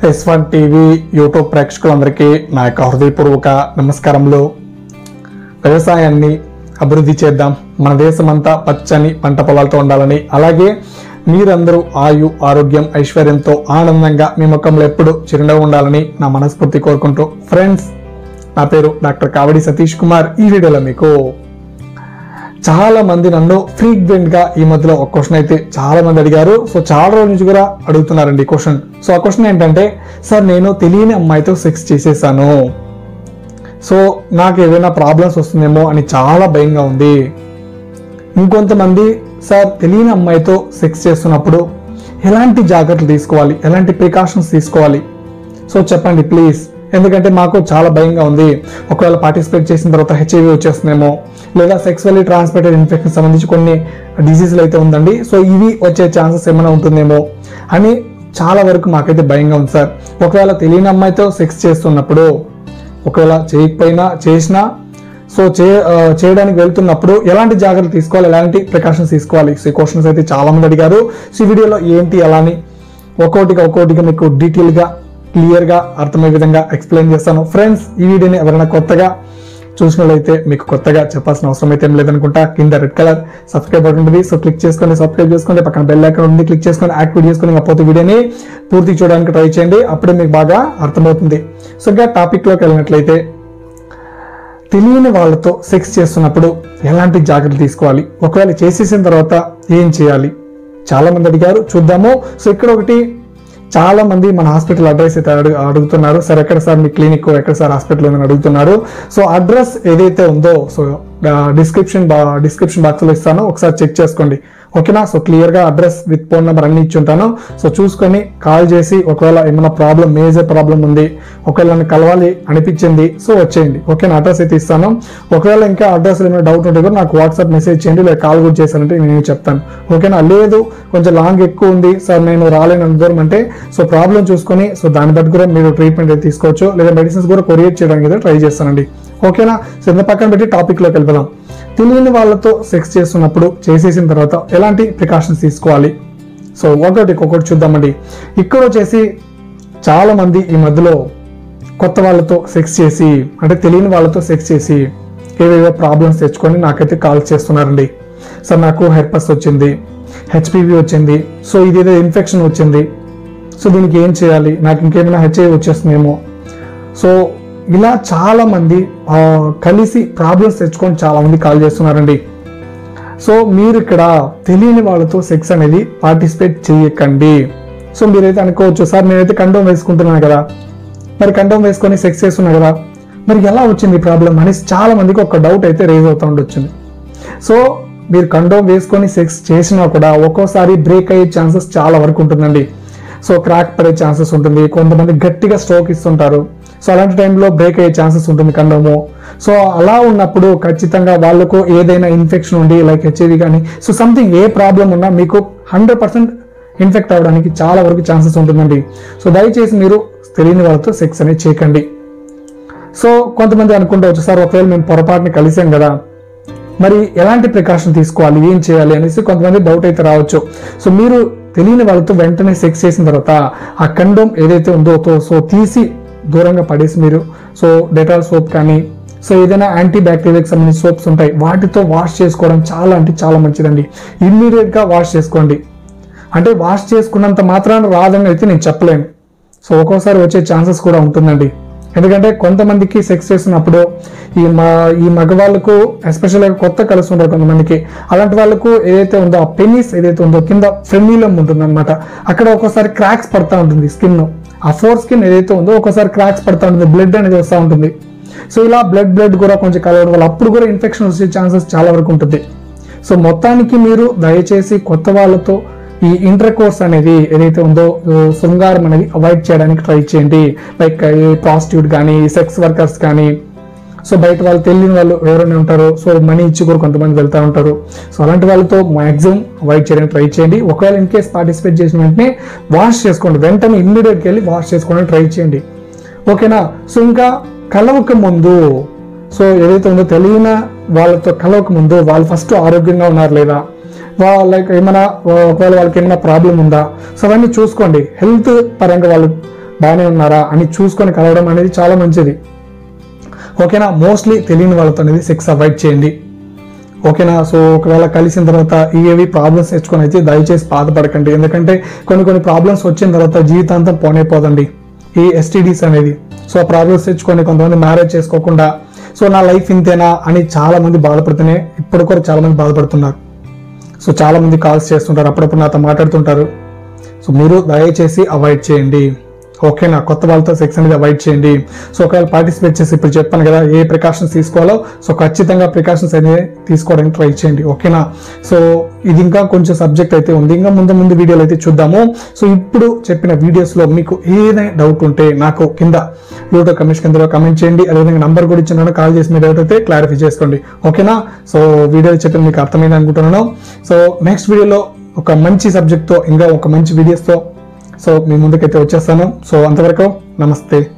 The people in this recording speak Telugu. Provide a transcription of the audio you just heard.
ఎస్ వన్ టీవీ యూట్యూబ్ ప్రేక్షకులందరికీ నా యొక్క హృదయపూర్వక నమస్కారములు వ్యవసాయాన్ని అభివృద్ధి చేద్దాం మన దేశమంతా పచ్చని పంట పొలాలతో ఉండాలని అలాగే మీరందరూ ఆయు ఆరోగ్యం ఐశ్వర్యంతో ఆనందంగా మీ ముఖంలో ఎప్పుడు చిరునవ్వు ఉండాలని నా మనస్ఫూర్తి కోరుకుంటూ ఫ్రెండ్స్ నా పేరు డాక్టర్ కావడి సతీష్ కుమార్ ఈ వీడియోలో మీకు చాలా మంది నన్ను ఫ్రీక్వెంట్ గా ఈ మధ్యలో ఒక క్వశ్చన్ అయితే చాలా మంది అడిగారు సో చాలా రోజుల నుంచి కూడా అడుగుతున్నారండి ఈ క్వశ్చన్ సో ఆ క్వశ్చన్ ఏంటంటే సార్ నేను తెలియని అమ్మాయితో సెక్స్ చేసేసాను సో నాకు ఏదైనా ప్రాబ్లమ్స్ వస్తుందేమో అని చాలా భయంగా ఉంది ఇంకొంతమంది సార్ తెలియని అమ్మాయితో సెక్స్ చేస్తున్నప్పుడు ఎలాంటి జాగ్రత్తలు తీసుకోవాలి ఎలాంటి ప్రికాషన్స్ తీసుకోవాలి సో చెప్పండి ప్లీజ్ ఎందుకంటే మాకు చాలా భయంగా ఉంది ఒకవేళ పార్టిసిపేట్ చేసిన తర్వాత హెచ్ఐవి వచ్చేస్తుందేమో లేదా సెక్సువల్లీ ట్రాన్స్మిటెడ్ ఇన్ఫెక్షన్ సంబంధించి కొన్ని డిసీజులు అయితే ఉందండి సో ఇవి వచ్చే ఛాన్సెస్ ఏమైనా ఉంటుందేమో అని చాలా వరకు మాకైతే భయంగా ఉంది సార్ ఒకవేళ తెలియని అమ్మాయితో సెక్స్ చేస్తున్నప్పుడు ఒకవేళ చేయకపోయినా చేసినా సో చే ఆ, చేయడానికి వెళ్తున్నప్పుడు ఎలాంటి జాగ్రత్తలు తీసుకోవాలి ఎలాంటి ప్రికాషన్స్ తీసుకోవాలి సో ఈ క్వశ్చన్స్ అయితే చాలా మంది అడిగారు సో ఈ వీడియోలో ఏంటి ఎలా అని ఒక్కొక్కటిగా ఒక్కొక్కటిగా మీకు డీటెయిల్గా క్లియర్గా అర్థమయ్యే విధంగా ఎక్స్ప్లెయిన్ చేస్తాను ఫ్రెండ్స్ ఈ వీడియోని ఎవరైనా కొత్తగా చూసినట్లయితే మీకు కొత్తగా చెప్పాల్సిన అవసరం అయితే ఏం లేదనుకుంటా కింద రెడ్ కలర్ సబ్స్క్రైబ్ బటన్ ఉంటుంది సో క్లిక్ చేసుకొని సబ్స్క్రైబ్ చేసుకోండి పక్కన బెల్ ఐకాన్ ఉంది క్లిక్ చేసుకొని యాక్టివేట్ చేసుకొని కాకపోతే వీడియోని పూర్తి చూడడానికి ట్రై చేయండి అప్పుడే మీకు బాగా అర్థమవుతుంది సో ఇంకా టాపిక్లోకి వెళ్ళినట్లయితే తెలియని వాళ్ళతో సెక్స్ చేస్తున్నప్పుడు ఎలాంటి జాగ్రత్తలు తీసుకోవాలి ఒకవేళ చేసేసిన తర్వాత ఏం చేయాలి చాలా మంది అడిగారు చూద్దాము సో ఇక్కడ ఒకటి చాలా మంది మన హాస్పిటల్ అడ్రస్ అయితే అడుగు అడుగుతున్నారు సార్ ఎక్కడ సార్ మీ క్లినిక్ ఎక్కడ సార్ హాస్పిటల్ ఉందని అడుగుతున్నారు సో అడ్రస్ ఏదైతే ఉందో సో డిస్క్రిప్షన్ డిస్క్రిప్షన్ బాక్స్లో ఇస్తాను ఒకసారి చెక్ చేసుకోండి ఓకేనా సో క్లియర్గా అడ్రస్ విత్ ఫోన్ నెంబర్ అన్ని ఇచ్చి ఉంటాను సో చూసుకొని కాల్ చేసి ఒకవేళ ఏమైనా ప్రాబ్లం మేజర్ ప్రాబ్లం ఉంది ఒకవేళ నన్ను కలవాలి అనిపించింది సో వచ్చేయండి ఓకేనా అడ్రస్ అయితే ఇస్తాను ఒకవేళ ఇంకా అడ్రస్ ఏమైనా డౌట్ ఉంటే కూడా నాకు వాట్సాప్ మెసేజ్ చేయండి లేదా కాల్ కూడా చేశానంటే నేను చెప్తాను ఓకేనా లేదు కొంచెం లాంగ్ ఎక్కువ ఉంది సార్ నేను రాలేను అంత దూరం అంటే సో ప్రాబ్లం చూసుకొని సో దాన్ని బట్టి కూడా మీరు ట్రీట్మెంట్ అయితే తీసుకోవచ్చు లేదా మెడిసిన్స్ కూడా కొరియర్ చేయడానికి అయితే ట్రై చేస్తానండి ఓకేనా సో ఇంత పక్కన పెట్టి టాపిక్లోకి వెళ్ళిపోదాం తెలియని వాళ్ళతో సెక్స్ చేస్తున్నప్పుడు చేసేసిన తర్వాత ఎలాంటి ప్రికాషన్స్ తీసుకోవాలి సో ఒకటి ఒక్కొక్కటి చూద్దామండి ఇక్కడ వచ్చేసి చాలా మంది ఈ మధ్యలో కొత్త వాళ్ళతో సెక్స్ చేసి అంటే తెలియని వాళ్ళతో సెక్స్ చేసి ఏవేవో ప్రాబ్లమ్స్ తెచ్చుకొని నాకైతే కాల్ చేస్తున్నారండి సార్ నాకు హెర్పస్ వచ్చింది హెచ్పివి వచ్చింది సో ఇదేదో ఇన్ఫెక్షన్ వచ్చింది సో దీనికి ఏం చేయాలి నాకు ఇంకేమైనా హెచ్ఐవి వచ్చేస్తుందేమో సో ఇలా చాలా మంది ఆ, కలిసి ప్రాబ్లమ్స్ తెచ్చుకొని చాలా మంది కాల్ చేస్తున్నారండి సో మీరు ఇక్కడ తెలియని వాళ్ళతో సెక్స్ అనేది పార్టిసిపేట్ చేయకండి సో మీరైతే అనుకోవచ్చు సార్ నేనైతే కండోమ్ వేసుకుంటున్నాను కదా మరి కండోమ్ వేసుకొని సెక్స్ చేస్తున్నా కదా మరి ఎలా వచ్చింది ప్రాబ్లం అనేసి చాలా మందికి ఒక డౌట్ అయితే రేజ్ అవుతూ ఉండొచ్చింది సో మీరు కండోమ్ వేసుకొని సెక్స్ చేసినా కూడా ఒక్కోసారి బ్రేక్ అయ్యే ఛాన్సెస్ చాలా వరకు ఉంటుందండి సో క్రాక్ పడే ఛాన్సెస్ ఉంటుంది కొంతమంది గట్టిగా స్ట్రోక్ ఇస్తుంటారు సో అలాంటి టైంలో బ్రేక్ అయ్యే ఛాన్సెస్ ఉంటుంది కండము సో అలా ఉన్నప్పుడు ఖచ్చితంగా వాళ్ళకు ఏదైనా ఇన్ఫెక్షన్ ఉండి లైక్ హెచ్ఐవి కానీ సో సంథింగ్ ఏ ప్రాబ్లం ఉన్నా మీకు హండ్రెడ్ పర్సెంట్ ఇన్ఫెక్ట్ అవ్వడానికి చాలా వరకు ఛాన్సెస్ ఉంటుందండి సో దయచేసి మీరు తెలియని వాళ్ళతో సెక్స్ అనేది చేయకండి సో కొంతమంది అనుకుంటవచ్చు సార్ ఒకవేళ మేము పొరపాటుని కలిసాం కదా మరి ఎలాంటి ప్రికాషన్ తీసుకోవాలి ఏం చేయాలి అనేసి కొంతమంది డౌట్ అయితే రావచ్చు సో మీరు తెలియని వాళ్ళతో వెంటనే సెక్స్ చేసిన తర్వాత ఆ కండోమ్ ఏదైతే ఉందో తో- సో తీసి దూరంగా పడేసి మీరు సో డెటాల్ సోప్ కానీ సో ఏదైనా యాంటీ బ్యాక్టీరియాకి సంబంధించిన సోప్స్ ఉంటాయి వాటితో వాష్ చేసుకోవడం చాలా అంటే చాలా మంచిదండి ఇమ్మీడియట్ గా వాష్ చేసుకోండి అంటే వాష్ చేసుకున్నంత మాత్రాన రాదని అయితే నేను చెప్పలేను సో ఒక్కోసారి వచ్చే ఛాన్సెస్ కూడా ఉంటుందండి ఎందుకంటే కొంతమందికి సెక్స్ చేస్తున్నప్పుడు ఈ మా ఈ మగవాళ్ళకు ఎస్పెషల్గా కొత్త కలిసి ఉంటారు కొంతమందికి అలాంటి వాళ్ళకు ఏదైతే ఉందో ఆ పెనిస్ ఏదైతే ఉందో కింద ఫ్రెమిలం ఉంటుంది అనమాట అక్కడ ఒక్కోసారి క్రాక్స్ పడతా ఉంటుంది స్కిన్ ఆ ఫోర్ స్కిన్ ఏదైతే ఉందో ఒక్కోసారి క్రాక్స్ పడతా ఉంటుంది బ్లడ్ అనేది వస్తూ ఉంటుంది సో ఇలా బ్లడ్ బ్లడ్ కూడా కొంచెం కలవడం వల్ల అప్పుడు కూడా ఇన్ఫెక్షన్ వచ్చే ఛాన్సెస్ చాలా వరకు ఉంటుంది సో మొత్తానికి మీరు దయచేసి కొత్త వాళ్ళతో ఈ ఇంటర్ కోర్స్ అనేది ఏదైతే ఉందో ఆ, శృంగారం అనేది అవాయిడ్ చేయడానికి ట్రై చేయండి లైక్ ప్రాస్టిట్యూట్ కానీ సెక్స్ వర్కర్స్ కానీ సో బయట వాళ్ళు తెలియని వాళ్ళు ఎవరైనా ఉంటారో సో మనీ ఇచ్చి కూడా కొంతమంది వెళ్తూ ఉంటారు సో అలాంటి వాళ్ళతో మాక్సిమం అవాయిడ్ చేయడానికి ట్రై చేయండి ఒకవేళ ఇన్ కేస్ పార్టిసిపేట్ చేసిన వెంటనే వాష్ చేసుకోండి వెంటనే ఇమ్మీడియట్కి వెళ్ళి వాష్ చేసుకోవడానికి ట్రై చేయండి ఓకేనా సో ఇంకా కలవక ముందు సో ఏదైతే ఉందో తెలియని వాళ్ళతో కలవక ముందు వాళ్ళు ఫస్ట్ ఆరోగ్యంగా ఉన్నారు లేదా వాళ్ళ లైక్ ఏమైనా ఒకవేళ వాళ్ళకి ఏమైనా ప్రాబ్లం ఉందా సో అవన్నీ చూసుకోండి హెల్త్ పరంగా వాళ్ళు బాగానే ఉన్నారా అని చూసుకొని కలవడం అనేది చాలా మంచిది ఓకేనా మోస్ట్లీ తెలియని వాళ్ళతో అనేది సెక్స్ అవాయిడ్ చేయండి ఓకేనా సో ఒకవేళ కలిసిన తర్వాత ఏవి ప్రాబ్లమ్స్ తెచ్చుకొని అయితే దయచేసి బాధపడకండి ఎందుకంటే కొన్ని కొన్ని ప్రాబ్లమ్స్ వచ్చిన తర్వాత జీవితాంతం పోనైపోదండి ఈ ఎస్టీడీస్ అనేది సో ఆ ప్రాబ్లమ్స్ తెచ్చుకొని కొంతమంది మ్యారేజ్ చేసుకోకుండా సో నా లైఫ్ ఇంతేనా అని చాలా మంది బాధపడుతూనే ఇప్పుడు కూడా చాలా మంది బాధపడుతున్నారు సో చాలా మంది కాల్స్ చేస్తుంటారు అప్పుడప్పుడు నాతో మాట్లాడుతుంటారు సో మీరు దయచేసి అవాయిడ్ చేయండి ఓకేనా కొత్త వాళ్ళతో సెక్స్ అనేది అవాయిడ్ చేయండి సో ఒకవేళ పార్టిసిపేట్ చేసి ఇప్పుడు చెప్పాను కదా ఏ ప్రికాషన్స్ తీసుకోవాలో సో ఖచ్చితంగా ప్రికాషన్స్ అనేది తీసుకోవడానికి ట్రై చేయండి ఓకేనా సో ఇది ఇంకా కొంచెం సబ్జెక్ట్ అయితే ఉంది ఇంకా ముందు ముందు వీడియోలు అయితే చూద్దాము సో ఇప్పుడు చెప్పిన వీడియోస్లో మీకు ఏదైనా డౌట్ ఉంటే నాకు కింద యూట్యూబ్ కమెంట్స్ కింద కమెంట్ చేయండి అదేవిధంగా నంబర్ కూడా ఇచ్చినాను కాల్ చేసి మీ డౌట్ అయితే క్లారిఫై చేసుకోండి ఓకేనా సో వీడియో చెప్పిన మీకు అర్థమైంది అనుకుంటున్నాను సో నెక్స్ట్ వీడియోలో ఒక మంచి సబ్జెక్ట్తో ఇంకా ఒక మంచి వీడియోస్తో సో మీ ముందుకైతే వచ్చేస్తాను సో అంతవరకు నమస్తే